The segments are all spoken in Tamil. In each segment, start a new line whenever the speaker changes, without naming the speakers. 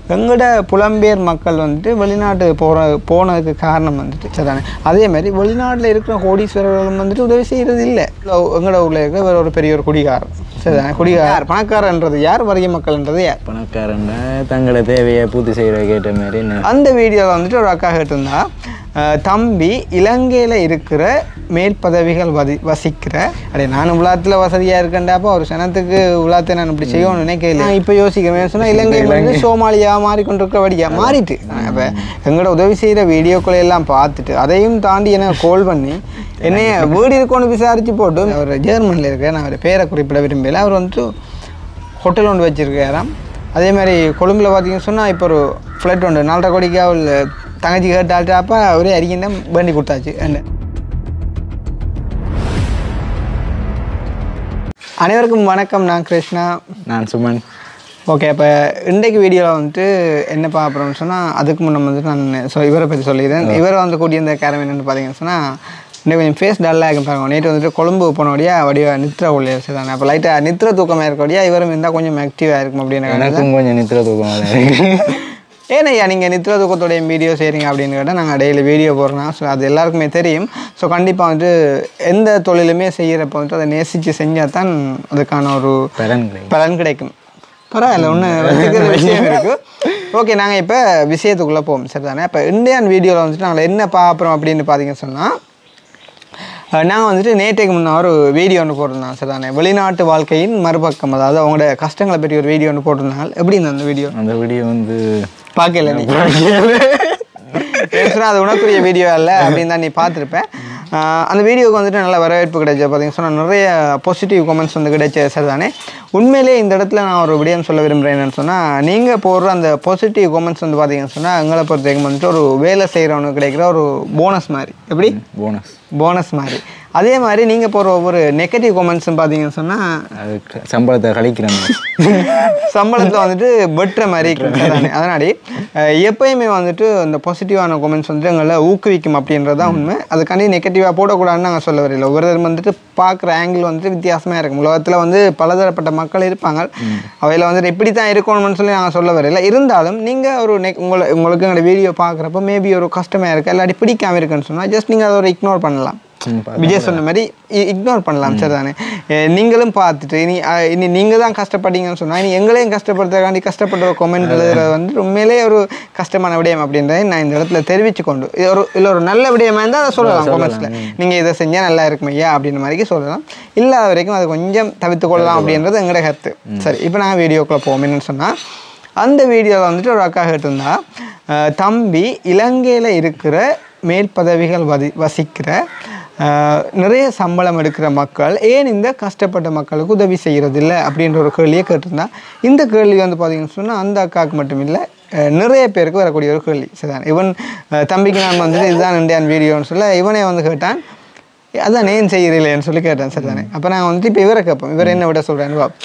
எங்களோட புலம்பெயர் மக்கள் வந்துட்டு வெளிநாட்டு போகிற போனதுக்கு காரணம் வந்துட்டு சரிதானே அதே மாதிரி வெளிநாட்டில் இருக்கிற கோடீஸ்வரர்களும் வந்துட்டு உதவி செய்கிறது இல்லை எங்களோட ஊரில் இருக்கிற வேற ஒரு பெரிய ஒரு குடிகாரன் சரிதானே குடிகார் பணக்காரன்றது யார் வறிய மக்கள்ன்றது யார்
பணக்காரன்னா தங்களோட தேவையை பூர்த்தி செய்கிற கேட்ட மாதிரி என்ன
அந்த வீடியோவில் வந்துட்டு ஒரு அக்கா கேட்டிருந்தா அஹ், தம்பி இலங்கையில் இருக்கிற மேல் பதவிகள் வதி வசிக்கிற அடே நான் உலகத்தில் வசதியாக இருக்கேன்டாப்பா ஒரு சனத்துக்கு உலகத்தை நான் இப்படி செய்யணும்னு நினைக்கல நான் இப்போ யோசிக்கிறேன் சொன்னால் இலங்கை வந்து சோமாலியா மாறிக்கொண்டிருக்கிறபடியா மாறிட்டு அப்போ எங்களோட உதவி செய்கிற வீடியோக்களை எல்லாம் பார்த்துட்டு அதையும் தாண்டி எனக்கு கால் பண்ணி என்னைய வீடு இருக்கோன்னு விசாரித்து போட்டு அவர் ஜெர்மனியில் இருக்க நான் அவர் பேரை குறிப்பிட விரும்பல அவர் வந்துட்டு ஹோட்டல் ஒன்று வச்சுருக்காராம் அதே மாதிரி கொழும்பில் பார்த்தீங்கன்னு சொன்னால் இப்போ ஒரு ஃப்ளைட் ஒன்று நாலரை கோடிக்கு அவள் தங்கச்சி கேட்டால்ட்டாப்பா ஒரே அறிக்கையும் தான் வேண்டி கொடுத்தாச்சு என்ன அனைவருக்கும் வணக்கம் நான் கிருஷ்ணா
நான் சுமன்
ஓகே இப்போ இன்றைக்கு வீடியோவில் வந்துட்டு என்ன பார்க்குறோம்னு சொன்னால் அதுக்கு முன்னே வந்துட்டு நான் ஸோ இவரை பற்றி சொல்லிடுறேன் இவரை வந்து கூட்டியிருந்த காரணம் என்னென்னு பார்த்தீங்கன்னு சொன்னால் இன்னும் கொஞ்சம் ஃபேஸ் டல்லாக இருக்கும் பாருங்க நேற்று வந்துட்டு கொழும்பு போனோடையா வடிவ நித்திர உள்ளே சரிதானே அப்போ லைட்டாக நித்திர தூக்கமாக இருக்கோடையா இவரும் இருந்தால் கொஞ்சம் ஆக்டிவாக இருக்கும் அப்படின்னு
எனக்கும் கொஞ்சம் நித்திர தூக்கம் தான் இருக்கு
ஏனையா நீங்கள் நித்திர தூக்கத்தோடைய வீடியோ செய்கிறீங்க அப்படின்னு கேட்டால் நாங்கள் டெய்லி வீடியோ போடுறோம் ஸோ அது எல்லாருக்குமே தெரியும் ஸோ கண்டிப்பாக வந்துட்டு எந்த தொழிலுமே செய்கிறப்ப வந்துட்டு அதை நேசித்து செஞ்சால் தான் அதுக்கான ஒரு
பலன் கிடைக்கும்
பலன் கிடைக்கும் பரவாயில்ல ஒன்று வச்சுக்கிற விஷயம் இருக்குது ஓகே நாங்கள் இப்போ விஷயத்துக்குள்ளே போவோம் சரிதானே இப்போ இந்தியன் வீடியோவில் வந்துட்டு நாங்கள் என்ன பார்க்குறோம் அப்படின்னு பார்த்தீங்கன்னு சொன்னால் நாங்கள் வந்துட்டு நேற்றைக்கு முன்ன ஒரு வீடியோ ஒன்று போட்டிருந்தோம் சரிதானே வெளிநாட்டு வாழ்க்கையின் மறுபக்கம் அதாவது அவங்களோட கஷ்டங்களை பற்றி ஒரு வீடியோ ஒன்று போட்டிருந்தாங்க எப்படி இருந்தது அந்த வீடியோ
அந்த வீடியோ வந்து
பார்க்கல நீ பேசுனா அது உனக்குரிய வீடியோ அல்ல அப்படின்னு தான் நீ பார்த்துருப்பேன் ஆஹ் அந்த வீடியோவுக்கு வந்துட்டு நல்ல வரவேற்பு கிடைச்ச பார்த்தீங்கன்னா சொன்னால் நிறைய பாசிட்டிவ் கமெண்ட்ஸ் வந்து கிடைச்ச சரிதானே உண்மையிலே இந்த இடத்துல நான் ஒரு விடயம் சொல்ல விரும்புகிறேன் என்னன்னு சொன்னால் நீங்கள் போடுற அந்த பாசிட்டிவ் கமெண்ட்ஸ் வந்து பார்த்தீங்கன்னு சொன்னால் எங்களை பொறுத்த வரைக்கும் வந்துட்டு ஒரு வேலை செய்கிறவனுக்கு கிடைக்கிற ஒரு போனஸ் மாதிரி எப்படி
போனஸ்
போனஸ் மாதிரி அதே மாதிரி நீங்கள் போடுற ஒவ்வொரு நெகட்டிவ் கமெண்ட்ஸும் பார்த்தீங்கன்னு சொன்னால்
அது க- சம்பளத்தை கழிக்கிறேன்
சம்பளத்தில் வந்துட்டு வெட்டுற மாதிரி தானே அதனாடி அஹ், எப்பயுமே வந்துட்டு அந்த பாசிட்டிவான கமெண்ட்ஸ் வந்துட்டு எங்களை ஊக்குவிக்கும் அப்படின்றது தான் உண்மை அதுக்காண்டி நெகட்டிவாக போடக்கூடாதுன்னு நாங்கள் சொல்ல வரையில ஒவ்வொருத்தரும் வந்துட்டு பார்க்குற ஆங்கிள் வந்துட்டு வித்தியாசமாக இருக்கும் உலகத்தில் வந்து பலதரப்பட்ட மக்கள் இருப்பாங்க அவையில் வந்துட்டு இப்படி தான் இருக்கணும்னு சொல்லி நாங்கள் சொல்ல வரையில இருந்தாலும் நீங்கள் ஒரு நெக் உங்களை உங்களுக்கு எங்களோட வீடியோ பார்க்குறப்ப மேபி ஒரு கஷ்டமாக இருக்குது இல்லாட்டி பிடிக்காம இருக்குன்னு சொன்னால் ஜஸ்ட் நீங்கள் அதை ஒரு இக்னோர் பண்ணலாம் விஜய் சொன்ன மாதிரி இக்னோர் பண்ணலாம் சரி தானே நீங்களும் பார்த்துட்டு இனி அஹ், இனி நீங்கள் தான் கஷ்டப்பட்டீங்கன்னு சொன்னால் இனி எங்களையும் கஷ்டப்படுறதுக்காண்டி கஷ்டப்பட்ட ஒரு கொமெண்ட் எழுதுறது வந்து உண்மையிலே ஒரு கஷ்டமான விடயம் அப்படின்றத நான் இந்த இடத்துல தெரிவித்து கொண்டு இது ஒரு இல்லை ஒரு நல்ல விடயமா இருந்தால் அதை சொல்லலாம் கொமெண்ட்ஸில் நீங்கள் இதை செஞ்சால் நல்லா இருக்கும் ஐயா அப்படின்ற மாதிரி சொல்லலாம் இல்லாத வரைக்கும் அதை கொஞ்சம் தவிர்த்து கொள்ளலாம் அப்படின்றது எங்களோட கருத்து சரி இப்போ நான் வீடியோக்குள்ளே போவோம் என்னன்னு சொன்னால் அந்த வீடியோவில் வந்துட்டு ஒரு அக்கா கேட்டிருந்தா அஹ், தம்பி இலங்கையில் இருக்கிற மேல் பதவிகள் வதி வசிக்கிற அஹ், நிறைய சம்பளம் எடுக்கிற மக்கள் ஏன் இந்த கஷ்டப்பட்ட மக்களுக்கு உதவி செய்கிறது இல்லை அப்படின்ற ஒரு கேள்வியை கேட்டிருந்தா இந்த கேள்வி வந்து பார்த்தீங்கன்னு சொன்னால் அந்த அக்காவுக்கு மட்டும் இல்லை அஹ், நிறைய பேருக்கு வரக்கூடிய ஒரு கேள்வி சரிதான் இவன் அஹ், தம்பிக்கு நான் வந்துட்டு இதுதான் இந்தியான் வீடியோன்னு சொல்ல இவனே வந்து கேட்டான் அதான் ஏன் செய்கிறீங்களேன்னு சொல்லி கேட்டேன் சரிதானே அப்போ நான் வந்துட்டு இப்போ இவரை கேட்போம் இவர் என்ன விட சொல்கிறேன்னு வா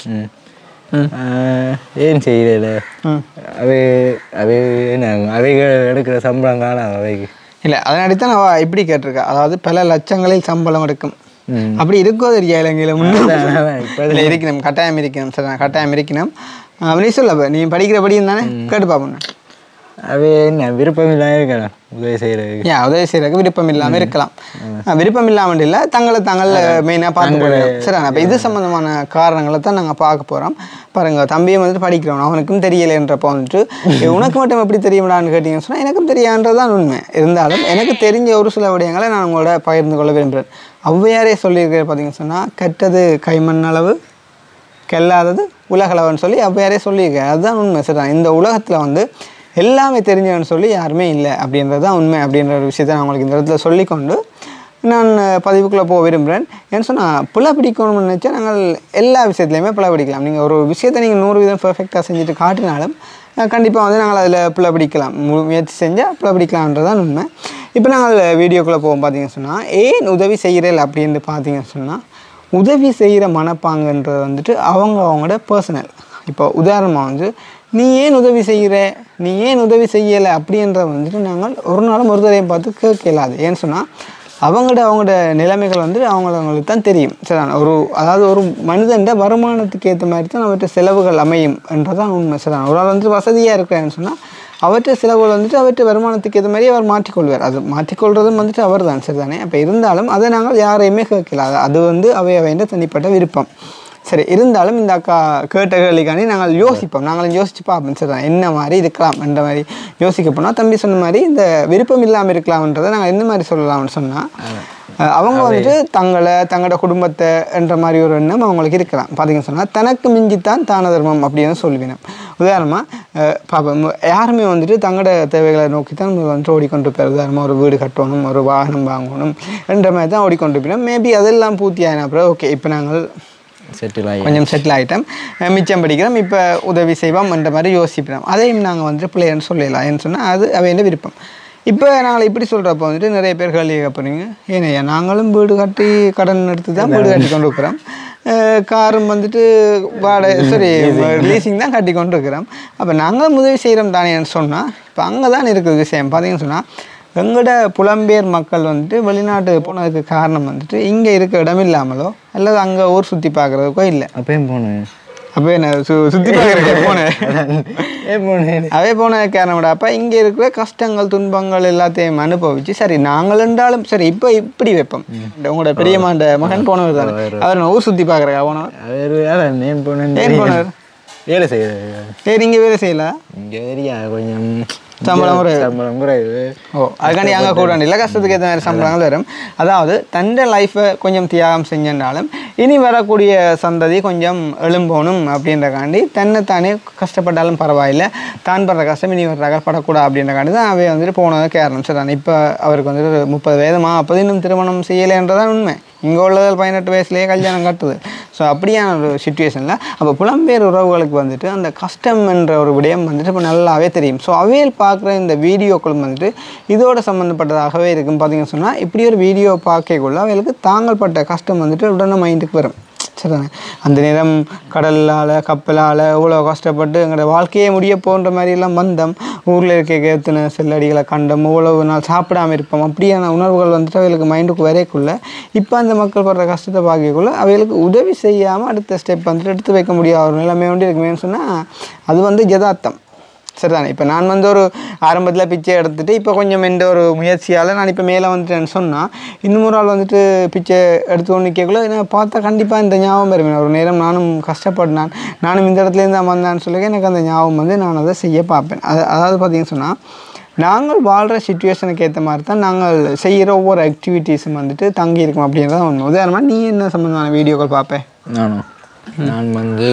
ம் ஆஹ், ஏன் செய்யல
ம்
அவை அவை என்ன அவைகள் எடுக்கிற சம்பளம் காணாது அவைக்கு
இல்லை அதனாடித்தான் அவள் இப்படி கேட்டிருக்கா அதாவது பல லட்சங்களில் சம்பளம் எடுக்கும்
ம்.
அப்படி இருக்கோ தெரியா இலங்கையில் முன்னே
அதான், அதான், இப்ப
இதில் இருக்கணும் கட்டாயம் இருக்கணும் சரி நான் கட்டாயம் இருக்கணும் ஆஹ் நீ சொல்ல நீ படிக்கிறபடியும் தானே கேட்டு பார்ப்போம்
அவை என்ன விருப்பம் இல்லாமல் இருக்கலாம் உதவி செய்கிறதுக்கு
ஏன் உதவி செய்யறதுக்கு விருப்பம் இல்லாமல் இருக்கலாம் ஆஹ் விருப்பம் இல்லாமல் இல்லை தங்களை தங்கள் மெயினாக பார்த்து போயிடலாம் சரி அப்போ இது சம்மந்தமான காரணங்களை தான் நாங்கள் பார்க்க போகிறோம் பாருங்க தம்பியும் வந்துட்டு படிக்கிறோம் அவனுக்கும் தெரியலைன்றப்போ வந்துட்டு "ஏய், உனக்கு மட்டும் எப்படி தெரியுமாடான்னு கேட்டீங்கன்னு சொன்னால் எனக்கும் தெரியான்றதான் உண்மை இருந்தாலும் எனக்கு தெரிஞ்ச ஒரு சில விடயங்களை நான் உங்களோட பகிர்ந்து கொள்ள விரும்புகிறேன் ஔவையாரே சொல்லியிருக்கிற பார்த்தீங்கன்னு சொன்னால் கெட்டது கைமண் அளவு கெல்லாதது உலகளவன்னு சொல்லி ஔவையாரே சொல்லியிருக்காரு அதுதான் உண்மை சரிதான் இந்த உலகத்தில் வந்து எல்லாமே தெரிஞ்சவன்னு சொல்லி யாருமே இல்லை அப்படின்றது தான் உண்மை அப்படின்ற ஒரு விஷயத்தை நான் உங்களுக்கு இந்த இடத்துல சொல்லிக்கொண்டு நான் பதிவுக்குள்ளே போக விரும்புகிறேன் ஏன்னு சொன்னால் பிள்ளை பிடிக்கணும்னு நினச்சா நாங்கள் எல்லா விஷயத்துலையுமே பிள்ளை பிடிக்கலாம் நீங்கள் ஒரு விஷயத்தை நீங்கள் நூறு வீதம் பெர்ஃபெக்டாக செஞ்சுட்டு காட்டினாலும் கண்டிப்பாக வந்து நாங்கள் அதில் பிள்ளை பிடிக்கலாம் மு- முயற்சி செஞ்சால் பிள்ளை பிடிக்கலான்றது தான் உண்மை இப்போ நாங்கள் வீடியோக்குள்ளே போவோம் பார்த்தீங்கன்னு சொன்னால் ஏன் உதவி செய்கிறேன் அப்படின்னு பார்த்தீங்கன்னு சொன்னால் உதவி செய்கிற மனப்பாங்கன்றது வந்துட்டு அவங்க அவங்களோட பர்சனல் இப்போ உதாரணமாக வந்து நீ ஏன் உதவி செய்கிற நீ ஏன் உதவி செய்யலை அப்படின்றத வந்துட்டு நாங்கள் ஒரு நாளும் ஒரு தடவையும் பார்த்து கேட்க இயலாது ஏன்னு சொன்னால் அவங்களோட அவங்களோட நிலைமைகள் வந்து அவங்களுக்கு தான் தெரியும் சரிதானே ஒரு அதாவது ஒரு மனிதன் வருமானத்துக்கு ஏற்ற மாதிரி தான் அவற்றை செலவுகள் அமையும் என்றதான் உண்மை சரிதானே ஒரு ஆள் வந்து வசதியாக இருக்கிறான்னு சொன்னால் அவற்றை செலவுகள் வந்துட்டு அவற்றை வருமானத்துக்கு ஏற்ற மாதிரி அவர் மாற்றிக்கொள்வார் அது மாற்றிக்கொள்றதும் வந்துட்டு அவர் தான் சரிதானே அப்போ இருந்தாலும் அதை நாங்கள் யாரையுமே கேட்கல அது- அது வந்து அவை அவைன்ற தனிப்பட்ட விருப்பம் சரி இருந்தாலும் இந்த அக்கா கேட்ட கேள்விக்காண்டி நாங்கள் யோசிப்போம் நாங்களும் யோசிச்சு பார்ப்போம் சரி என்ன மாதிரி இருக்கலாம் என்ற மாதிரி யோசிக்க போனால் தம்பி சொன்ன மாதிரி இந்த விருப்பம் இல்லாமல் இருக்கலாம்ன்றதை நாங்கள் என்ன மாதிரி சொல்லலாம்னு சொன்னால் அவங்க வந்துட்டு தங்களை தங்களோட குடும்பத்தை என்ற மாதிரி ஒரு எண்ணம் அவங்களுக்கு இருக்கலாம் பார்த்தீங்கன்னு சொன்னால் தனக்கு மிஞ்சித்தான் தான தர்மம் அப்படின்னு சொல்லுவேன் உதாரணமாக பாப்போம் யாருமே வந்துட்டு தங்களோட தேவைகளை நோக்கி தான் வந்துட்டு ஓடிக்கொண்டு போய் உதாரணமாக ஒரு வீடு கட்டணும் ஒரு வாகனம் வாங்கணும் என்ற மாதிரி தான் ஓடிக்கொண்டு போயிடும் மேபி அதெல்லாம் பூர்த்தி ஆகின அப்புறம் ஓகே இப்போ நாங்கள்
செட்டில் ஆகி
கொஞ்சம் செட்டில் ஆகிட்டோம் அஹ் மிச்சம் படிக்கிறோம் இப்போ உதவி செய்வோம் என்ற மாதிரி யோசிக்கிறோம் அதையும் நாங்கள் வந்துட்டு பிள்ளைன்னு சொல்லலாம் ஏன்னு சொன்னால் அது அவையின் விருப்பம் இப்போ நாங்கள் இப்படி சொல்கிறப்ப வந்துட்டு நிறைய பேர் கேள்வி கேட்பறீங்க ஏனையா நாங்களும் வீடு கட்டி கடன் எடுத்து தான் வீடு கட்டி கொண்டு இருக்கிறோம் அஹ் காரும் வந்துட்டு வாடகை சரி லீசிங் தான் கட்டி கொண்டு இருக்கிறோம் அப்போ நாங்களும் உதவி செய்கிறோம் தானேன்னு சொன்னால் இப்போ அங்கே தான் இருக்குது விஷயம் பார்த்தீங்கன்னு சொன்னால் எங்களோட புலம்பெயர் மக்கள் வந்துட்டு வெளிநாட்டு போனதுக்கு காரணம் வந்துட்டு இங்கே இருக்க இடம் இல்லாமலோ அல்லது அங்கே ஊர் சுற்றி பார்க்குறதுக்கோ இல்லை
அப்பயும் போனேன்
அப்போ என்ன சு சுற்றி பார்க்குறதுக்கு போனேன்
ஏன் போனேன்
அவே போன காரணம் அப்போ இங்கே இருக்கிற கஷ்டங்கள் துன்பங்கள் எல்லாத்தையும் அனுபவிச்சு சரி நாங்கள் என்றாலும் சரி இப்போ இப்படி வைப்போம் உங்களோட பெரியம்மாண்ட மகன் போனவர் தானே அவர் என்ன ஊர் சுற்றி பார்க்குறா போனவர்
அவர் அதான் ஏன் போனேன்
ஏன் போனார்
வேலை செய்யறது
சரி இங்கே வேலை செய்யலாம்
இங்கே ஏரியா கொஞ்சம்
சம்பளம் குறைவு.
சம்பளம் குறைவு
ஓ அதுக்காண்டி அங்கே கூட இல்லை கஷ்டத்துக்கு ஏற்ற மாதிரி சம்பளங்கள் வரும் அதாவது தன்னை லைஃப்பை கொஞ்சம் தியாகம் செஞ்சனாலும் இனி வரக்கூடிய சந்ததி கொஞ்சம் எழும்போணும் அப்படின்றக்காண்டி தன்னைத்தானே கஷ்டப்பட்டாலும் பரவாயில்லை தான் படுற கஷ்டம் இனி வர்றாக படக்கூடாது அப்படின்றக்காண்டி தான் அவை வந்துட்டு போனது காரணம் சரி இப்போ அவருக்கு வந்துட்டு ஒரு முப்பது வயதுமா அப்போது இன்னும் திருமணம் செய்யலைன்றதான் உண்மை இங்கே உள்ளதில் பதினெட்டு வயசுலேயே கல்யாணம் கட்டுது ஸோ அப்படியான ஒரு சுச்சுவேஷனில் அப்போ புலம்பெயர் உறவுகளுக்கு வந்துட்டு அந்த கஷ்டம் என்ற ஒரு விடயம் வந்துட்டு இப்போ நல்லாவே தெரியும் ஸோ அவையில் பார்க்குற இந்த வீடியோக்களும் வந்துட்டு இதோட சம்மந்தப்பட்டதாகவே இருக்கும் பார்த்தீங்கன்னு சொன்னால் இப்படி ஒரு வீடியோ பார்க்கக்குள்ள அவைகளுக்கு தாங்கள் பட்ட கஷ்டம் வந்துட்டு உடனே மைண்டுக்கு வரும் சரிதானே அந்த நேரம் கடலால் கப்பலால் இவ்வளோ கஷ்டப்பட்டு எங்களோட வாழ்க்கையே முடிய போன்ற மாதிரிலாம் வந்தோம் ஊரில் இருக்க எத்தனை செல்லடிகளை கண்டம் இவ்வளவு நாள் சாப்பிடாம இருப்போம் அப்படியான உணர்வுகள் வந்துட்டு அவைகளுக்கு மைண்டுக்கு வரைக்குள்ள இப்போ அந்த மக்கள் படுற கஷ்டத்தை பார்க்கக்குள்ள அவைகளுக்கு உதவி செய்யாமல் அடுத்த ஸ்டெப் வந்துட்டு எடுத்து வைக்க முடியாத ஒரு நிலைமை வந்து இருக்குமேன்னு சொன்னால் அது வந்து யதார்த்தம் சரிதானே இப்போ நான் வந்து ஒரு ஆரம்பத்தில் பிச்சை எடுத்துட்டு இப்போ கொஞ்சம் எந்த ஒரு முயற்சியால் நான் இப்போ மேலே வந்துட்டேன்னு சொன்னால் இன்னும் ஒரு ஆள் வந்துட்டு பிச்சை எடுத்து ஒன்று கேட்கல என்ன பார்த்தா கண்டிப்பாக இந்த ஞாபகம் வரும் ஒரு நேரம் நானும் கஷ்டப்பட்டேன் நானும் இந்த இடத்துலேருந்து தான் வந்தேன்னு சொல்லி எனக்கு அந்த ஞாபகம் வந்து நான் அதை செய்ய பார்ப்பேன் அது அதாவது பார்த்தீங்கன்னு சொன்னால் நாங்கள் வாழ்கிற சுச்சுவேஷனுக்கு ஏற்ற மாதிரி தான் நாங்கள் செய்கிற ஒவ்வொரு ஆக்டிவிட்டீஸும் வந்துட்டு தங்கி இருக்கும் அப்படின்றத ஒன்று உதாரணமாக நீ என்ன சம்மந்தமான வீடியோக்கள் பார்ப்பேன்
நானும் நான் வந்து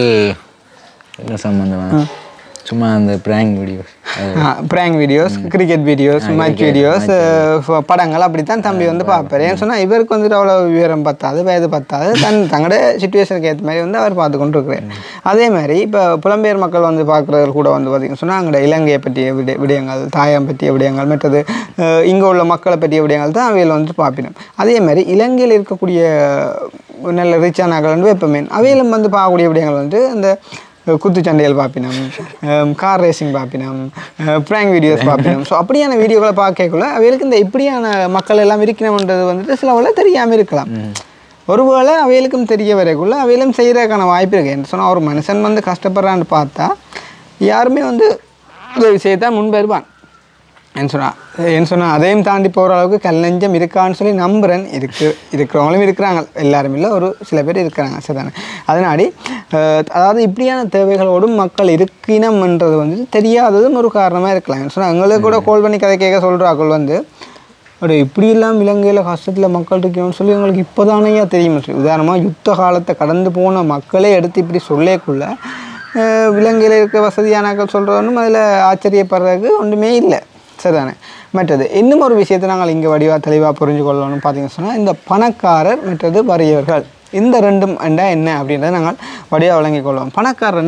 என்ன சம்மந்தமா சும்மா அந்த prank videos
prank videos cricket videos match videos படங்கள் அப்படித்தான் தம்பி வந்து பார்ப்பார் ஏன்னு சொன்னால் இவருக்கு வந்துட்டு அவ்வளோ விவரம் பத்தாது வயது பத்தாது தன் தங்களோட சுச்சுவேஷனுக்கு ஏற்ற மாதிரி வந்து அவர் பார்த்து கொண்டு இருக்கிறார் அதே மாதிரி இப்போ புலம்பெயர் மக்கள் வந்து பார்க்குறது கூட வந்து பார்த்திங்கன்னு சொன்னால் அங்கே இலங்கையை பற்றிய விட விடயங்கள் தாயம் பற்றிய விடயங்கள் மற்றது இங்கே உள்ள மக்களை பற்றிய விடயங்கள் தான் அவையில் வந்துட்டு பார்ப்பினோம் அதே மாதிரி இலங்கையில் இருக்கக்கூடிய நல்ல ரிச்சான நகல் வந்து எப்பவுமே அவையிலும் வந்து பார்க்கக்கூடிய விடயங்கள் வந்து அந்த குத்துச்சண்டைகள் பார்ப்பினோம் கார் ரேசிங் பார்ப்பினோம் ப்ராங்க் வீடியோஸ் பார்ப்பினோம் ஸோ அப்படியான வீடியோக்களை பார்க்கக்குள்ள அவைகளுக்கு இந்த இப்படியான மக்கள் எல்லாம் இருக்கணும்ன்றது வந்துட்டு சில வேளை தெரியாமல் இருக்கலாம் ஒருவேளை அவைகளுக்கும் தெரிய வரைக்குள்ள அவையிலும் செய்கிறதுக்கான வாய்ப்பு இருக்குது என்ன சொன்னால் ஒரு மனுஷன் வந்து கஷ்டப்படுறான்னு பார்த்தா யாருமே வந்து உதவி செய்யத்தான் முன் வருவான் என்ன சொன்னா என்ன சொன்னால் அதையும் தாண்டி போகிற அளவுக்கு கல்லஞ்சம் இருக்கான்னு சொல்லி நம்புகிறேன் இருக்கு இருக்கிறவங்களும் இருக்கிறாங்க எல்லாரும் இல்லை ஒரு சில பேர் இருக்கிறாங்க சரிதானே அதனாடி அஹ், அதாவது இப்படியான தேவைகளோடும் மக்கள் இருக்கினம்ன்றது வந்துட்டு தெரியாததும் ஒரு காரணமாக இருக்கலாம் என்ன சொன்னால் எங்களுக்கு கூட கால் பண்ணி கதை கேட்க சொல்கிறாக்கள் வந்து ஒரு இப்படி இல்லாமல் இலங்கையில் கஷ்டத்தில் மக்கள் இருக்கணும்னு சொல்லி எங்களுக்கு இப்போதானையா தெரியும் சொல்லி உதாரணமாக யுத்த காலத்தை கடந்து போன மக்களே எடுத்து இப்படி சொல்லேக்குள்ள அஹ், இலங்கையில் இருக்க வசதியானாக்கள் சொல்கிறவனும் அதில் ஆச்சரியப்படுறதுக்கு ஒன்றுமே இல்லை சரிதானே மற்றது இன்னும் ஒரு விஷயத்தை நாங்கள் இங்கே வடிவாக தெளிவாக புரிஞ்சு கொள்ளணும்னு பார்த்தீங்கன்னு சொன்னால் இந்த பணக்காரர் மற்றது வறியவர்கள் இந்த ரெண்டும் என்றா என்ன அப்படின்றத நாங்கள் வடிவாக விளங்கிக் கொள்வோம் பணக்காரர்னா என்ன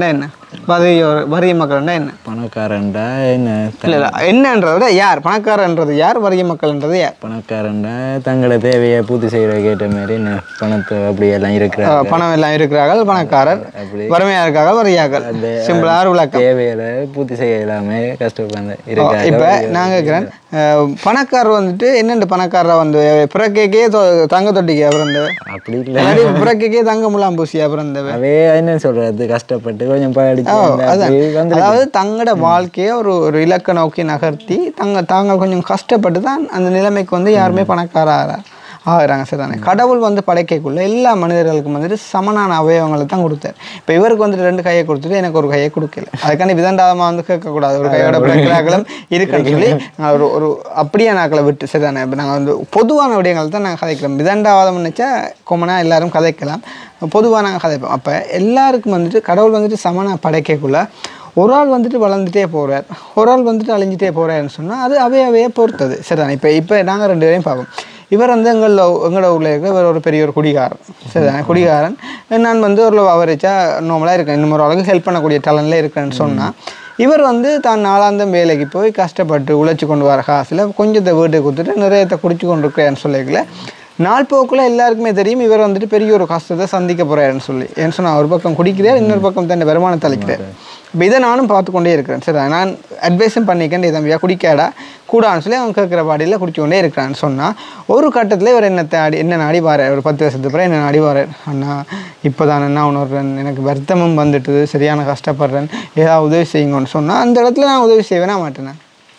வறிய வறிய மக்கள்னா என்ன
பணக்காரன்டா என்ன த-
இல்லை இல்லை என்னன்றதை விட யார் பணக்காரன்றது யார் வறிய மக்கள்ன்றது யார்
பணக்காரன்டா தங்களோட தேவையை பூர்த்தி செய்கிற கேட்ட மாதிரி என்ன பணத்தை அப்படியெல்லாம் இருக்கிற
அஹ் பணம் எல்லாம் இருக்கிறார்கள் பணக்காரர்
அப்படி
வறுமையாக இருக்கார்கள் வறியாக்கள் சிம்பிளாக விளக்கம்
தேவைகளை பூர்த்தி செய்ய இல்லாமல் கஷ்டப்படுற இருக்காங்க
இப்போ நான் கேட்குறேன் பணக்காரர் வந்துட்டு என்னென்று பணக்காரரா வந்து பிறக்கைக்கே தொ- தங்க தொட்டிக்கு பிறந்தவ
அப்படி இல்லை
இல்லாட்டி பிறக்கைக்கே தங்க முலாம் பூசியா பிறந்தவ
அவே என்ன சொல்றது கஷ்டப்பட்டு கொஞ்சம் படிச்சு அந்த
அதான்
அப்படி வந்து
அதாவது தங்களோட வாழ்க்கையை ஒரு ஒரு இலக்கை நோக்கி நகர்த்தி தங்க தாங்கள் கொஞ்சம் கஷ்டப்பட்டு தான் அந்த நிலைமைக்கு வந்து யாருமே பணக்கார ஆகுறாங்க சரிதானே கடவுள் வந்து படைக்கக்குள்ள எல்லா மனிதர்களுக்கும் வந்துட்டு சமனான அவயவங்களை தான் கொடுத்தாரு இப்போ இவருக்கு வந்துட்டு ரெண்டு கையை கொடுத்துட்டு எனக்கு ஒரு கையை கொடுக்கல அதுக்காண்டி விதண்டாதமாக வந்து கேட்கக்கூடாது ஒரு கையோட பிறக்கிறார்களும் இருக்குன்னு சொல்லி நான் ஒரு ஒரு அப்படியே நாக்களை விட்டு சரிதானே இப்போ நாங்கள் வந்து பொதுவான விடயங்கள் தான் நாங்கள் கதைக்கிறோம் விதண்டாவாதம் நினச்சா கொமனாக எல்லாரும் கதைக்கலாம் பொதுவாக நாங்கள் கதைப்போம் அப்போ எல்லாருக்கும் வந்துட்டு கடவுள் வந்துட்டு சமனாக படைக்கக்குள்ள ஒரு ஆள் வந்துட்டு வளர்ந்துட்டே போகிறார் ஒரு ஆள் வந்துட்டு அழிஞ்சிட்டே போகிறாருன்னு சொன்னால் அது அவைய அவைய பொறுத்தது சரிதானே இப்போ இப்போ நாங்கள் ரெண்டு பேரையும் பார்ப்போம் இவர் வந்து எங்களில் எங்களோட ஊரில் இருக்க இவர் ஒரு பெரிய ஒரு குடிகாரன் சரிதானே குடிகாரன் நான் வந்து ஒரு அவரேஜா நார்மலாக இருக்கேன் இன்னும் ஒரு அளவுக்கு ஹெல்ப் பண்ணக்கூடிய டேலண்ட்ல இருக்கேன்னு சொன்னால் இவர் வந்து தான் நாளாந்தம் வேலைக்கு போய் கஷ்டப்பட்டு உழைச்சி கொண்டு வர காசில் கொஞ்சத்தை வீட்டுக்கு கொடுத்துட்டு நிறையத்தை குடிச்சு கொண்டு இருக்கிறேன்னு சொல்லிக்கல நாள் போக்குள்ள எல்லாருக்குமே தெரியும் இவர் வந்துட்டு பெரிய ஒரு கஷ்டத்தை சந்திக்க போறாருன்னு சொல்லி ஏன்னு சொன்னா ஒரு பக்கம் குடிக்கிறார் இன்னொரு பக்கம் தன் வருமானத்தை அளிக்கிறார் இப்போ இதை நானும் பார்த்து கொண்டே இருக்கிறேன் சரி நான் அட்வைஸும் பண்ணிக்கேன் இதை தம்பியா குடிக்காடா கூடான்னு சொல்லி அவன் கேட்குற பாடியில் குடிச்சு கொண்டே இருக்கிறான்னு சொன்னால் ஒரு கட்டத்தில் இவர் என்ன தேடி என்ன நாடி வாரார் ஒரு பத்து வருஷத்துக்கு பிறகு என்ன நாடி வாரார் அண்ணா இப்போ தான் என்ன உணர்றேன் எனக்கு வருத்தமும் வந்துட்டுது சரியான கஷ்டப்படுறேன் ஏதாவது உதவி செய்யுங்கன்னு சொன்னால் அந்த இடத்துல நான் உதவி செய்வேனா மாட்டேனே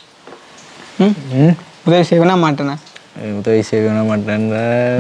ம்
ம்,
உதவி செய்வேனா மாட்டேனே
உதவி செய்ய மாட்டேன்ற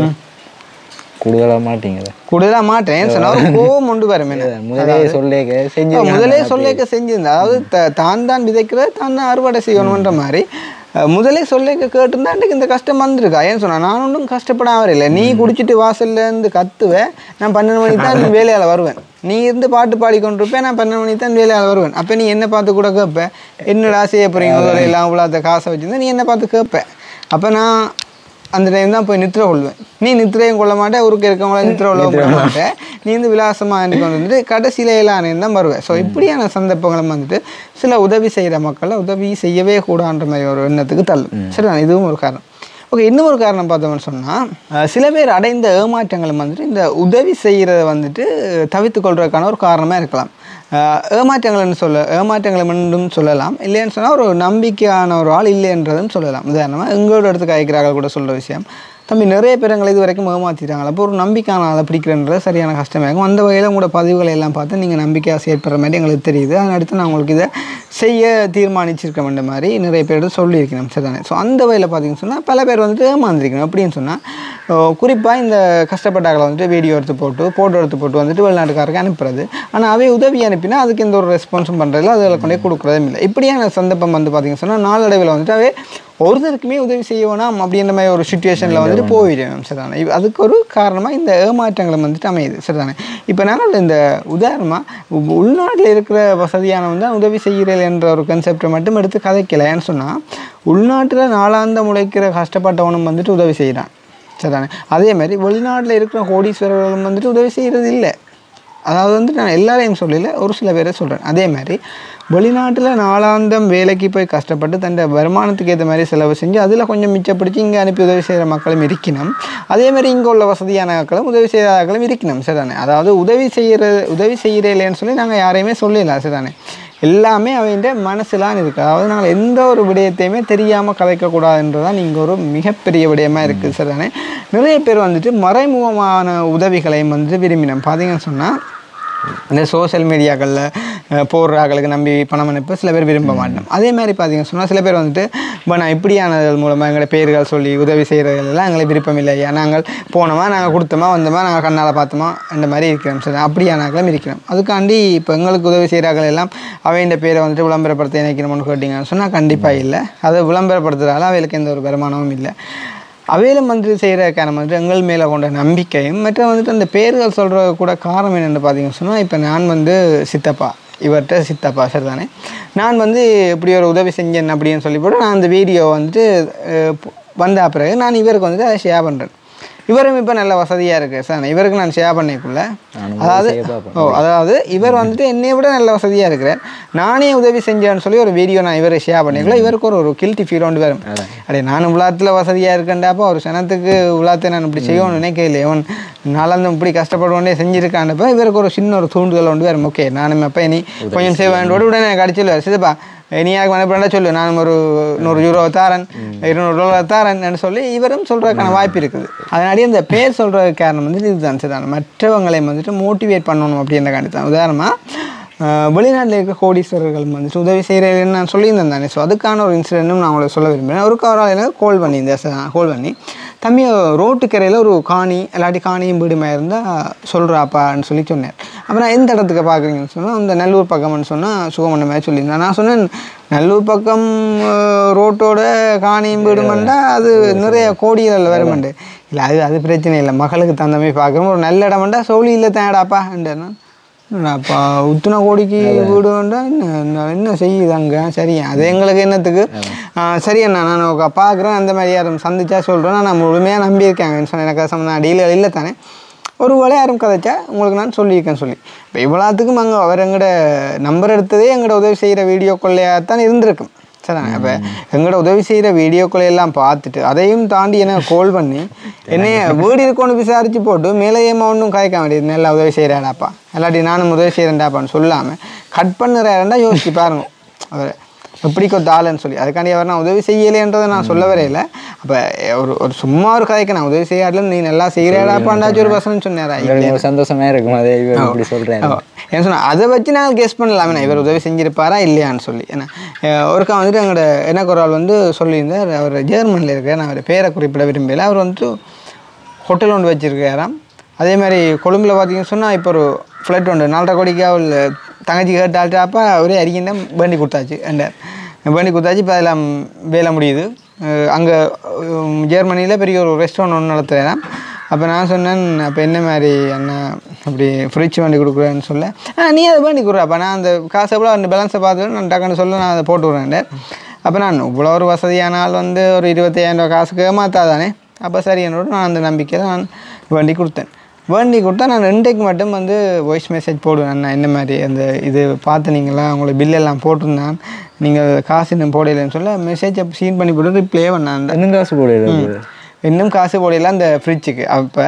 கூடுதலாக மாட்டீங்களே
கூடுதலாக மாட்டேன் சொன்னா ஒரு கோவம் உண்டு வரும் என்ன
முதலே சொல்லேக்க செஞ்சு
ஆ, முதலே சொல்லிக்க செஞ்சிருந்தா அதாவது த- தான் தான் விதைக்கிறது தான் தான் அறுவடை செய்யணுன்ற மாதிரி அஹ், முதலே சொல்லிக்க கேட்டிருந்தா அன்றைக்கு இந்த கஷ்டம் வந்திருக்கா ஏன் சொன்னா நான் ஒன்றும் கஷ்டப்படாம இல்லை நீ குடிச்சிட்டு வாசல்ல இருந்து கத்துவேன் நான் பன்னெண்டு மணிக்கு தான் வேலையால் வருவேன் நீ இருந்து பாட்டு பாடிக்கொண்டிருப்பேன் நான் பன்னெண்டு மணிக்கு தான் வேலையால் வருவேன் அப்போ நீ என்ன பார்த்து கூட கேட்ப என்னடா செய்ய போறீங்க முதல்ல எல்லாம் இவ்வளோ காசை வச்சிருந்தா நீ என்ன பார்த்து கேட்ப அப்போ நான் அந்த டைம் தான் போய் நித்திர கொள்வேன் நீ நித்திரையும் கொள்ள மாட்டேன் ஊருக்கு இருக்கவங்கள நித்திர கொள்ளவும் கொள்ள மாட்டேன் நீ வந்து விலாசமாக அன்றைக்கி வந்துட்டு கடைசியில எல்லாம் தான் வருவேன் ஸோ இப்படியான சந்தர்ப்பங்களும் வந்துட்டு சில உதவி செய்கிற மக்களை உதவி செய்யவே கூடான்ற மாதிரி ஒரு எண்ணத்துக்கு தள்ளும் சரிதான் இதுவும் ஒரு காரணம் ஓகே இன்னும் ஒரு காரணம் பார்த்தோம்னு சொன்னால் சில பேர் அடைந்த ஏமாற்றங்களும் வந்துட்டு இந்த உதவி செய்கிறத வந்துட்டு தவிர்த்து கொள்றதுக்கான ஒரு காரணமாக இருக்கலாம் அஹ் ஏமாற்றங்கள்னு சொல்ல ஏமாற்றங்களை மீண்டும் சொல்லலாம் இல்லைன்னு சொன்னால் ஒரு நம்பிக்கையான ஒரு ஆள் இல்லைன்றதும் சொல்லலாம் உதாரணமாக எங்களோட இடத்துக்கு அழைக்கிறார்கள் கூட சொல்கிற விஷயம் தம்பி நிறைய பேர் எங்களை இது வரைக்கும் ஏமாற்றிட்டாங்க அப்போ ஒரு நம்பிக்கையான ஆளை பிடிக்கிறன்றது சரியான கஷ்டமாக இருக்கும் அந்த வகையில் உங்களோட பதிவுகளை எல்லாம் பார்த்து நீங்கள் நம்பிக்கையாக செயற்படுற மாதிரி எங்களுக்கு தெரியுது அதன் அடுத்து நான் உங்களுக்கு இதை செய்ய தீர்மானிச்சிருக்க வேண்டிய மாதிரி நிறைய பேர் சொல்லியிருக்கணும் சரிதானே ஸோ அந்த வகையில் பார்த்தீங்கன்னு சொன்னால் பல பேர் வந்துட்டு ஏமாந்துருக்கணும் அப்படின்னு சொன்னால் குறிப்பாக இந்த கஷ்டப்பட்டாக்களை வந்துட்டு வீடியோ எடுத்து போட்டு ஃபோட்டோ எடுத்து போட்டு வந்துட்டு வெளிநாட்டுக்காரருக்கு அனுப்புறது ஆனால் அவை உதவி அனுப்பினா அதுக்கு எந்த ஒரு ரெஸ்பான்ஸும் பண்ணுறதில்ல அதில் கொண்டே கொடுக்குறதும் இல்லை இப்படியான சந்தர்ப்பம் வந்து பார்த்தீங்கன்னு சொன்னால் நாளடைவில் வந்துட்டு அவை ஒருத்தருக்குமே உதவி செய்ய வேணாம் அப்படின்ற மாதிரி ஒரு சுச்சுவேஷனில் வந்துட்டு போயிடும் சரிதானே இப்ப அதுக்கு ஒரு காரணமாக இந்த ஏமாற்றங்களும் வந்துட்டு அமையுது சரிதானே இப்போ நாங்கள் இந்த உதாரணமாக உள்நாட்டில் இருக்கிற வசதியானவன் தான் உதவி செய்கிறேன் என்ற ஒரு கன்செப்டை மட்டும் எடுத்து கதைக்கல ஏன்னு சொன்னால் உள்நாட்டில் நாளாந்த முளைக்கிற கஷ்டப்பட்டவனும் வந்துட்டு உதவி செய்கிறான் சரிதானே அதே மாதிரி வெளிநாட்டில் இருக்கிற கோடீஸ்வரர்களும் வந்துட்டு உதவி செய்கிறது இல்லை அதாவது வந்து நான் எல்லாரையும் சொல்லல ஒரு சில பேரை சொல்கிறேன் அதே மாதிரி வெளிநாட்டில் நாளாந்தம் வேலைக்கு போய் கஷ்டப்பட்டு தன் வருமானத்துக்கு ஏற்ற மாதிரி செலவு செஞ்சு அதில் கொஞ்சம் மிச்சப்பிடிச்சு இங்கே அனுப்பி உதவி செய்கிற மக்களும் இருக்கணும் அதே மாதிரி இங்கே உள்ள வசதியான மக்களும் உதவி செய்கிற மக்களும் இருக்கணும் சரிதானே அதாவது உதவி செய்கிற உதவி செய்கிறேன்னு சொல்லி நாங்கள் யாரையுமே சொல்லலாம் சரிதானே எல்லாமே அவங்க மனசுலாம் இருக்குது அதாவது நாங்கள் எந்த ஒரு விடயத்தையுமே தெரியாமல் கலைக்கக்கூடாதுன்றதான் நீங்கள் ஒரு மிகப்பெரிய விடயமாக இருக்குது சரிதானே நிறைய பேர் வந்துட்டு மறைமுகமான உதவிகளையும் வந்துட்டு விரும்பினோம் பார்த்தீங்கன்னு சொன்னால் இந்த சோஷியல் மீடியாக்களில் போடுறாங்களுக்கு நம்பி பணம் அனுப்ப சில பேர் விரும்ப மாட்டோம் அதே மாதிரி பார்த்தீங்கன்னு சொன்னால் சில பேர் வந்துட்டு இப்போ நான் இப்படியானது மூலமாக எங்களோட பேர்கள் சொல்லி உதவி செய்கிறதெல்லாம் எங்களுக்கு விருப்பம் இல்லையா நாங்கள் போனோமா நாங்கள் கொடுத்தோமா வந்தோமா நாங்கள் கண்ணால் பார்த்தோமா அந்த மாதிரி இருக்கிறோம் சரி அப்படியானாக்களும் இருக்கிறோம் அதுக்காண்டி இப்போ எங்களுக்கு உதவி செய்கிறார்கள் எல்லாம் அவையின் பேரை வந்துட்டு விளம்பரப்படுத்த இணைக்கணும்னு கேட்டிங்கன்னு சொன்னால் கண்டிப்பாக இல்லை அதை விளம்பரப்படுத்துறதால அவைகளுக்கு எந்த ஒரு வருமானமும் இல்லை அவையிலும் வந்து செய்கிறதுக்கான வந்து எங்கள் மேலே கொண்ட நம்பிக்கையும் மற்ற வந்துட்டு அந்த பேர்கள் சொல்கிற கூட காரணம் என்னென்னு பார்த்தீங்கன்னு சொன்னால் இப்போ நான் வந்து சித்தப்பா இவர்கிட்ட சித்தப்பா சரிதானே நான் வந்து இப்படி ஒரு உதவி செஞ்சேன் அப்படின்னு சொல்லி போட்டு நான் அந்த வீடியோ வந்துட்டு அஹ், வந்த பிறகு நான் இவருக்கு வந்துட்டு அதை ஷேர் பண்ணுறேன் இவரும் இப்போ நல்ல வசதியாக இருக்குது சார் இவருக்கு நான் ஷேர் பண்ணிக்குள்ள
நானும்
அதாவது
செய்ய பார்ப்பேன்.
ஓ அதாவது இவர் வந்துட்டு என்னை விட நல்ல வசதியாக இருக்கிறார் நானே உதவி செஞ்சேன்னு சொல்லி ஒரு வீடியோ நான் இவரை ஷேர் பண்ணிக்கல இவருக்கு ஒரு ஒரு கில்ட்டி ஃபீல் ஒன்று வரும் அடே நானும் உலாத்தில் வசதியாக இருக்கேன்டாப்பா ஒரு சனத்துக்கு உலாத்தை நான் இப்படி செய்யணும்னு நினைக்கல இவன் நாளாந்து இப்படி கஷ்டப்படுவோன்னே செஞ்சுருக்காண்டப்ப இவருக்கு ஒரு சின்ன ஒரு தூண்டுதல் ஒன்று வரும் ஓகே நானும் அப்போ இனி கொஞ்சம் செய்வேன் உடனே கடிச்சிடுவார் சிதப்பா இனியாக மனப்படா சொல்லு நான் ஒரு நூறு யூரோ தாரன் இருநூறு டாலர் தாரன் சொல்லி இவரும் சொல்கிறதுக்கான வாய்ப்பு இருக்குது அதனாடி இந்த பேர் சொல்கிறதுக்கு காரணம் வந்து இதுதான் சரிதான் மற்றவங்களை வந்துட்டு மோட்டிவேட் பண்ணணும் அப்படின்ற காண்டி தான் உதாரணமாக வெளிநாட்டில் இருக்க கோடீஸ்வரர்கள் வந்துட்டு உதவி செய்கிறேன்னு நான் சொல்லியிருந்தேன் தானே ஸோ அதுக்கான ஒரு இன்சிடென்ட்டும் நான் உங்களுக்கு சொல்ல விரும்புகிறேன் ஒரு ஒரு எனக்கு கால் பண்ணியிருந்தேன் கால் பண்ணி தம்பி ரோட்டுக்கரையில் ஒரு காணி இல்லாட்டி காணியும் வீடுமா இருந்தால் சொல்கிறாப்பான்னு சொல்லி சொன்னேன் அப்புறம் எந்த இடத்துக்கு பார்க்குறீங்கன்னு சொன்னால் அந்த நல்லூர் பக்கம்னு சொன்னால் சுகமண்ட மாதிரி சொல்லியிருந்தேன் நான் சொன்னேன் நல்லூர் பக்கம் அஹ், ரோட்டோட காணியும் வீடுமெண்டா அது நிறைய கோடிகளில் வருமெண்டு இல்லை அது அது பிரச்சனை இல்லை மகளுக்கு தகுந்த மாதிரி பார்க்குறோம் ஒரு நல்ல இடமெண்டா சோழி இல்லை தேடாப்பா நான் அப்போ உத்துன கோடிக்கு வீடு வேண்டா என்ன என்ன- என்ன செய்யுது அங்கே சரியா அது எங்களுக்கு என்னத்துக்கு ஆ, சரி அண்ணா நான் பார்க்குறேன் அந்த மாதிரி யாரும் சந்திச்சா சொல்கிறேன் நான் முழுமையாக நம்பியிருக்கேன் சொன்ன எனக்கு அது சம்மந்தம் டீலர் இல்லை தானே ஒரு வேளை யாரும் கதைச்சா உங்களுக்கு நான் சொல்லியிருக்கேன் சொல்லி இப்போ இவ்வளோத்துக்கும் அங்கே அவர் எங்கட நம்பர் எடுத்ததே எங்கட உதவி செய்கிற வீடியோக்குள்ளேயாக தான் இருந்திருக்கும் சரிண்ணா அப்போ எங்களோட உதவி செய்கிற வீடியோக்களை எல்லாம் பார்த்துட்டு அதையும் தாண்டி எனக்கு கால் பண்ணி என்னைய வீடு இருக்கோன்னு விசாரித்து போட்டு மேலேயமா ஒன்றும் காய்க்க வேண்டியது நல்லா உதவி செய்கிறாடாப்பா இல்லாட்டி நானும் உதவி செய்கிறேன்டாப்பான்னு சொல்லாமல் கட் பண்ணுறாருண்டா யோசிச்சு பாருங்க அவர் எப்படி கொத்த ஆளுன்னு சொல்லி அதுக்காண்டி அவர் நான் உதவி செய்யலைன்றதை நான் சொல்ல வரையில அப்போ ஒரு ஒரு சும்மா ஒரு கதைக்கு நான் உதவி செய்யாடல நீ நல்லா செய்கிறாடாப்பாண்டாச்சும் ஒரு பர்சன் சொன்னாரா
உங்களுக்கு ஒரு சந்தோஷமா இருக்கும் அதே இவர் இப்படி சொல்றேன்
ஆமா. என்ன சொன்னா அதை வச்சு நாங்கள் கெஸ் பண்ணலாமே இவர் உதவி செஞ்சிருப்பாரா இல்லையான்னு சொல்லி ஏன்னா அஹ் ஒருக்கா வந்துட்டு எங்களோட எனக்கு ஒரு ஆள் வந்து சொல்லியிருந்தார் அவர் ஜெர்மனியில் இருக்கிற நான் அவர் பேரை குறிப்பிட விரும்பல அவர் வந்துட்டு ஹோட்டல் ஒன்று வச்சுருக்காராம் அதே மாதிரி கொழும்பில் பார்த்தீங்கன்னு சொன்னால் இப்போ ஒரு ஃப்ளைட் ஒன்று நாலரை கோடிக்கு அவள் தங்கச்சி கேட்டாள்ட்டு அப்போ ஒரே அறிக்கையும் வேண்டி கொடுத்தாச்சு அண்ட் வேண்டி கொடுத்தாச்சு இப்போ அதில் வேலை முடியுது அங்கே ஜெர்மனியில் பெரிய ஒரு ரெஸ்டாரண்ட் ஒன்று நடத்துகிறேன் அப்போ நான் சொன்னேன் அப்போ என்ன மாதிரி அண்ணா அப்படி ஃப்ரிட்ஜ் வண்டி கொடுக்குறேன்னு சொல்ல ஆ நீ அதை பண்ணி கொடுறப்ப நான் அந்த காசு எவ்வளோ அந்த பேலன்ஸை பார்த்துட்டு நான் டக்குன்னு சொல்ல நான் அதை போட்டு விட்றேன் அப்போ நான் இவ்வளோ ஒரு வசதியான ஆள் வந்து ஒரு இருபத்தையாயிரம் ரூபா காசுக்கு ஏமாத்தாதானே அப்போ சரி என்னோட நான் அந்த நம்பிக்கையில் நான் வண்டி கொடுத்தேன் வண்டி கொடுத்தா நான் ரெண்டைக்கு மட்டும் வந்து வாய்ஸ் மெசேஜ் போடுவேன் அண்ணா என்ன மாதிரி அந்த இது பார்த்துனீங்களா உங்களுக்கு பில் எல்லாம் போட்டிருந்தான் நீங்கள் காசு இன்னும் போடலைன்னு சொல்ல மெசேஜை சீன் பண்ணி போட்டு ரிப்ளே பண்ணான்
இன்னும் காசு போடுறது
இன்னும் காசு போடல அந்த ஃப்ரிட்ஜுக்கு அப்போ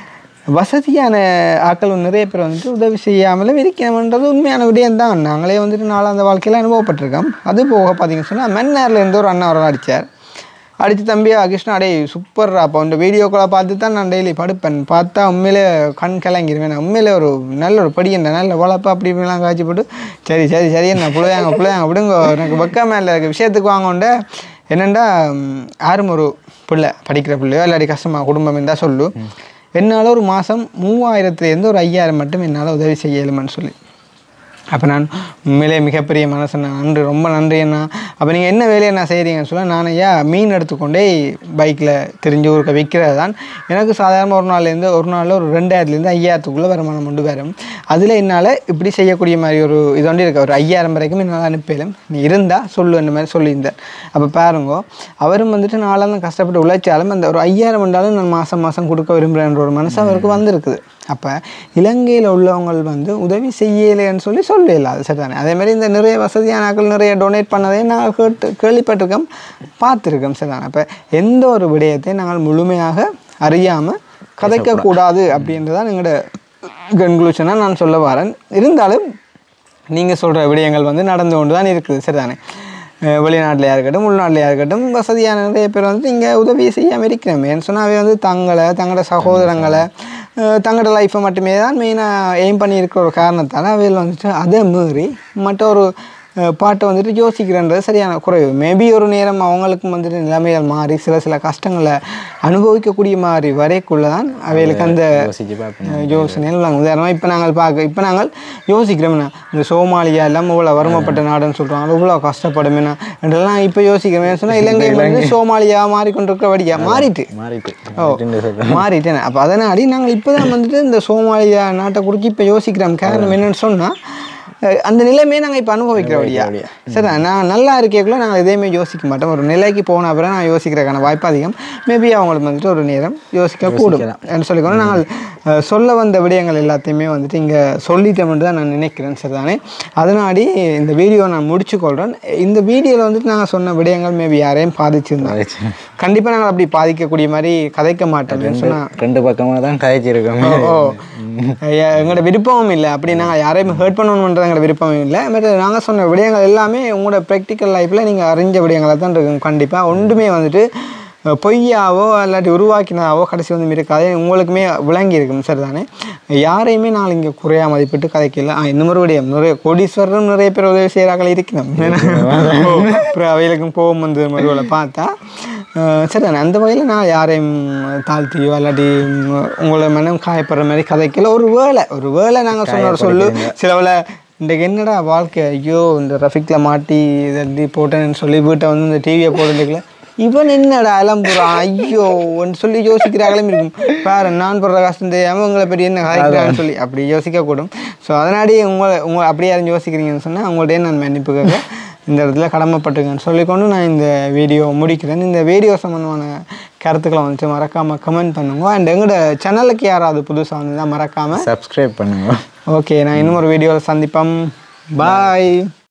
வசதியான ஆட்கள் நிறைய பேர் வந்துட்டு உதவி செய்யாமலும் இருக்கணுன்றது உண்மையான விடயம் தான் நாங்களே வந்துட்டு நாளாந்த வாழ்க்கையில் அனுபவப்பட்டிருக்கோம் அது போக பார்த்தீங்கன்னு சொன்னால் மன்னாரில் இருந்து ஒரு அண்ணா ஒரு அடித்தார் அடித்து தம்பி கிருஷ்ணா அடே சூப்பர் அப்போ அந்த வீடியோக்களை பார்த்து தான் நான் டெய்லி படுப்பேன் பார்த்தா உண்மையிலே கண் கலங்கிருவேன் நான் உண்மையிலே ஒரு நல்ல ஒரு படியண்ட நல்ல வளப்பா அப்படி இப்படிலாம் காய்ச்சி போட்டு சரி சரி சரி என்ன பிள்ளையாங்க பிள்ளையாங்க விடுங்க எனக்கு வெக்காம இல்லை எனக்கு விஷயத்துக்கு வாங்கோண்ட என்னென்னா யாரும் ஒரு பிள்ளை படிக்கிற பிள்ளையோ இல்லாட்டி கஷ்டமாக குடும்பம் இருந்தால் சொல்லு என்னால் ஒரு மாதம் மூவாயிரத்துலேருந்து ஒரு ஐயாயிரம் மட்டும் என்னால் உதவி செய்ய இயலுமான்னு சொல்லி அப்போ நான் உண்மையிலே மிகப்பெரிய மனசு நான் நன்றி ரொம்ப நன்றி அண்ணா அப்போ நீங்கள் என்ன வேலையை நான் செய்கிறீங்கன்னு சொல்ல நான் ஐயா மீன் எடுத்துக்கொண்டே பைக்கில் தெரிஞ்ச ஊருக்கு விற்கிறது தான் எனக்கு சாதாரண ஒரு நாள்லேருந்து ஒரு நாளில் ஒரு ரெண்டாயிரத்துலேருந்து ஐயாயிரத்துக்குள்ளே வருமானம் கொண்டு வரும் அதில் என்னால் இப்படி செய்யக்கூடிய மாதிரி ஒரு இது ஒன்று இருக்கு ஒரு ஐயாயிரம் வரைக்கும் என்னால் அனுப்பலும் நீ இருந்தால் சொல்லு அந்த மாதிரி சொல்லியிருந்தார் அப்போ பாருங்க அவரும் வந்துட்டு நாளாக கஷ்டப்பட்டு உழைச்சாலும் அந்த ஒரு ஐயாயிரம் வந்தாலும் நான் மாதம் மாதம் கொடுக்க விரும்புகிறேன்ற ஒரு மனசு அவருக்கு வந்திருக்குது அப்போ இலங்கையில் உள்ளவங்க வந்து உதவி செய்யலைன்னு சொல்லி சொல்லல அது சரிதானே அதே மாதிரி இந்த நிறைய வசதியான ஆட்கள் நிறைய டொனேட் பண்ணதையும் நாங்கள் கேட்டு கேள்விப்பட்டிருக்கோம் பார்த்துருக்கோம் சரிதானே அப்போ எந்த ஒரு விடயத்தையும் நாங்கள் முழுமையாக அறியாமல் கதைக்கக்கூடாது அப்படின்றதான் எங்களோட கன்க்ளூஷனாக நான் சொல்ல வரேன் இருந்தாலும் நீங்கள் சொல்கிற விடயங்கள் வந்து நடந்து கொண்டு தான் இருக்குது சரிதானே அஹ் வெளிநாட்டிலையா இருக்கட்டும் உள்நாட்டிலையா இருக்கட்டும் வசதியான நிறைய பேர் வந்துட்டு இங்கே உதவி செய்யாமல் இருக்கிறோம் ஏன்னு சொன்னால் அவை வந்து தங்களை தங்களோட சகோதரங்களை அஹ் தங்களோட லைஃப்பை மட்டுமே தான் மெயினாக எய்ம் பண்ணியிருக்கிற ஒரு காரணத்தால் அவையில் வந்துட்டு அதை மீறி மற்ற ஒரு அஹ் பாட்டை வந்துட்டு யோசிக்கிறன்றது சரியான குறைவு மேபி ஒரு நேரம் அவங்களுக்கும் வந்துட்டு நிலைமைகள் மாறி சில சில கஷ்டங்களை அனுபவிக்கக்கூடிய மாதிரி வரைக்குள்ள தான் அவைகளுக்கு அந்த
யோசிச்சு பார்ப்போம்
யோசனைகள் உள்ளாங்க உதாரணமாக இப்போ நாங்கள் பார்க்க இப்போ நாங்கள் யோசிக்கிறோம்னா இந்த சோமாலியா எல்லாம் இவ்வளோ வறுமைப்பட்ட நாடுன்னு சொல்கிறாங்க இவ்வளோ கஷ்டப்படுமேனா என்றெல்லாம் இப்போ யோசிக்கிறோம் சொன்னால் இலங்கை வந்து சோமாலியா மாறிக்கொண்டிருக்கிறபடியா மாறிட்டு
மாறிட்டு
ஓ
மாறிட்டுன்னு சொல்றேன்
மாறிட்டேன் அப்போ அதனாடி நாங்கள் இப்போ தான் வந்துட்டு இந்த சோமாலியா நாட்டை குறித்து இப்போ யோசிக்கிறோம் காரணம் என்னன்னு சொன்னால் அஹ் அந்த நிலைமையை நாங்கள் இப்போ அனுபவிக்கிறபடியா சரி நான் நல்லா இருக்கேக்குள்ள நாங்கள் எதையுமே யோசிக்க மாட்டோம் ஒரு நிலைக்கு போன அப்புறம் நான் யோசிக்கிறதுக்கான வாய்ப்பு அதிகம் மேபி அவங்களுக்கு வந்துட்டு ஒரு நேரம் யோசிக்க கூடும் என்று சொல்லிக்கணும் நாங்கள் அஹ், சொல்ல வந்த விடயங்கள் எல்லாத்தையுமே வந்துட்டு இங்கே சொல்லிட்டோம்னு தான் நான் நினைக்கிறேன் சரிதானே அதனாடி இந்த வீடியோ நான் முடிச்சுக்கொள்கிறேன் இந்த வீடியோவில் வந்துட்டு நாங்கள் சொன்ன விடயங்கள் மேபி யாரையும் பாதிச்சிருந்தோம் கண்டிப்பாக நாங்கள் அப்படி பாதிக்கக்கூடிய மாதிரி கதைக்க மாட்டோம் சொன்னால்
ரெண்டு பக்கமாக தான் காய்ச்சிருக்கோம்
ஓ ஐயா, எங்களோட விருப்பமும் இல்லை அப்படி நாங்கள் யாரையும் ஹர்ட் பண்ணணுன்றது எங்களோட விருப்பமும் இல்லை பட் நாங்கள் சொன்ன விடயங்கள் எல்லாமே உங்களோட ப்ராக்டிக்கல் லைஃப்பில் நீங்கள் அறிஞ்ச விடயங்களாக தான் இருக்கும் கண்டிப்பாக ஒன்றுமே வந்துட்டு அஹ், பொய்யாவோ இல்லாட்டி உருவாக்கினதாவோ கடைசி வந்து இருக்காது உங்களுக்குமே விளங்கி இருக்கும் சரிதானே யாரையுமே நாங்கள் இங்கே குறையா மதிப்பிட்டு கதைக்கல ஆ, இன்னும் ஒரு விடயம் நிறைய கோடீஸ்வரரும் நிறைய பேர் உதவி செய்கிறார்கள் இருக்கணும் ஓ, அப்புறம் அவைகளுக்கும் போகும் வந்து மறுவலை பார்த்தா அஹ் சரிதானே அந்த வகையில் நான் யாரையும் தாழ்த்தியோ இல்லாட்டி உம், உங்களை மனம் காயப்படுற மாதிரி கதைக்கல ஒரு வேளை ஒரு வேளை நாங்கள் சொன்ன ஒரு சொல்லு சில வேளை இன்றைக்கு என்னடா வாழ்க்கை ஐயோ இந்த ரஃபிக்கில் மாட்டி இதை போட்டேன்னு சொல்லி வீட்டை வந்து இந்த டிவியை போட்டுருக்கல இவன் என்னடா அலம்புறான் ஐயோ ஒன்று சொல்லி யோசிக்கிறாங்களும் இருக்கும் பாரு நான் போடுற கஷ்டம் தெரியாமல் உங்களை பற்றி என்ன கதைக்கிறான்னு சொல்லி அப்படி யோசிக்கக்கூடும் ஸோ அதனாடியே உங்களை உங்களை அப்படியே யாரும் யோசிக்கிறீங்கன்னு சொன்னால் உங்கள்கிட்டயே நான் மன்னிப்பு கேட்க இந்த இடத்துல கடமைப்பட்டுங்கன்னு சொல்லிக்கொண்டு நான் இந்த வீடியோ முடிக்கிறேன் இந்த வீடியோ சம்மந்தமான கருத்துக்களை வந்துட்டு மறக்காமல் கமெண்ட் பண்ணுங்க அண்ட் எங்களோட சேனலுக்கு யாராவது புதுசாக வந்து தான் மறக்காமல்
சப்ஸ்கிரைப் பண்ணுங்க
ஓகே நான் இன்னும் ஒரு வீடியோவில் சந்திப்போம் பாய்